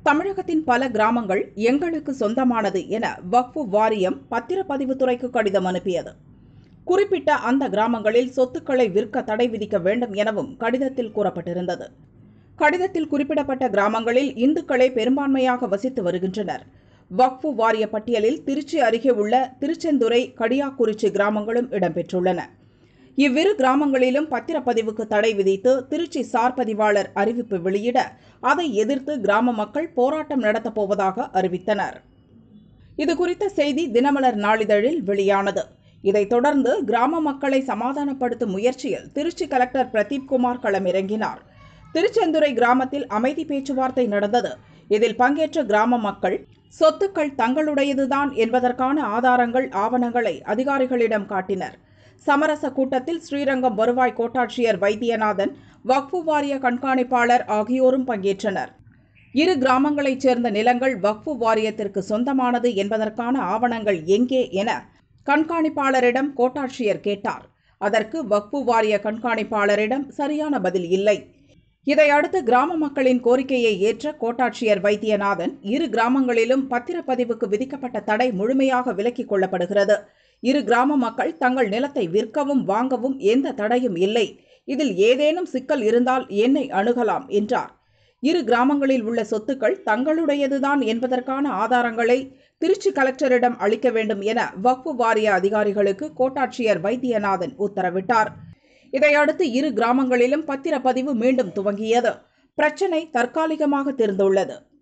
தமிழகத்தின் பல கிராமங்கள் எங்களுக்கு சொந்தமானது என வக்ஃபு வாரியம் பத்திரப்பதிவுத்துறைக்கு கடிதம் அனுப்பியது குறிப்பிட்ட அந்த கிராமங்களில் சொத்துக்களை விற்க தடை விதிக்க வேண்டும் எனவும் கடிதத்தில் கூறப்பட்டிருந்தது கடிதத்தில் குறிப்பிடப்பட்ட கிராமங்களில் இந்துக்களே பெரும்பான்மையாக வசித்து வருகின்றனர் வக்ஃபு வாரிய பட்டியலில் திருச்சி அருகே உள்ள திருச்செந்துறை கடியாக்குறிச்சி கிராமங்களும் இடம்பெற்றுள்ளன இவ்விரு கிராமங்களிலும் பத்திரப்பதிவுக்கு தடை விதித்து திருச்சி சார் பதிவாளர் அறிவிப்பு வெளியிட அதை எதிர்த்து கிராம மக்கள் போராட்டம் நடத்தப் போவதாக அறிவித்தனர் இதுகுறித்த செய்தி தினமலர் நாளிதழில் வெளியானது இதைத் தொடர்ந்து கிராம மக்களை சமாதானப்படுத்தும் முயற்சியில் திருச்சி கலெக்டர் பிரதீப் குமார் களமிறங்கினார் திருச்செந்துறை கிராமத்தில் அமைதி பேச்சுவார்த்தை நடந்தது இதில் பங்கேற்ற கிராம மக்கள் சொத்துக்கள் தங்களுடையதுதான் என்பதற்கான ஆதாரங்கள் ஆவணங்களை அதிகாரிகளிடம் காட்டினர் சமரச கூட்டத்தில் ஸ்ரீரங்கம் வருவாய் கோட்டாட்சியர் வைத்தியநாதன் வக்ஃபு வாரிய கண்காணிப்பாளர் ஆகியோரும் பங்கேற்றனர் இரு கிராமங்களைச் சேர்ந்த நிலங்கள் வக்ஃபு வாரியத்திற்கு சொந்தமானது என்பதற்கான ஆவணங்கள் எங்கே என கண்காணிப்பாளரிடம் கோட்டாட்சியர் கேட்டார் அதற்கு வக்ஃபு வாரிய கண்காணிப்பாளரிடம் சரியான பதில் இல்லை இதையடுத்து கிராம மக்களின் கோரிக்கையை ஏற்ற கோட்டாட்சியர் வைத்தியநாதன் இரு கிராமங்களிலும் பத்திரப்பதிவுக்கு விதிக்கப்பட்ட தடை முழுமையாக விலக்கிக் கொள்ளப்படுகிறது இரு கிராம மக்கள் தங்கள் நிலத்தை விற்கவும் வாங்கவும் எந்த தடையும் இல்லை இதில் ஏதேனும் சிக்கல் இருந்தால் என்னை அணுகலாம் என்றார் இரு கிராமங்களில் உள்ள சொத்துக்கள் தங்களுடையதுதான் என்பதற்கான ஆதாரங்களை திருச்சி கலெக்டரிடம் அளிக்க வேண்டும் என வக்ஃபு வாரிய அதிகாரிகளுக்கு கோட்டாட்சியர் வைத்தியநாதன் உத்தரவிட்டார் இதையடுத்து இரு கிராமங்களிலும் பத்திரப்பதிவு மீண்டும் துவங்கியது பிரச்சினை தற்காலிகமாக தீர்ந்துள்ளது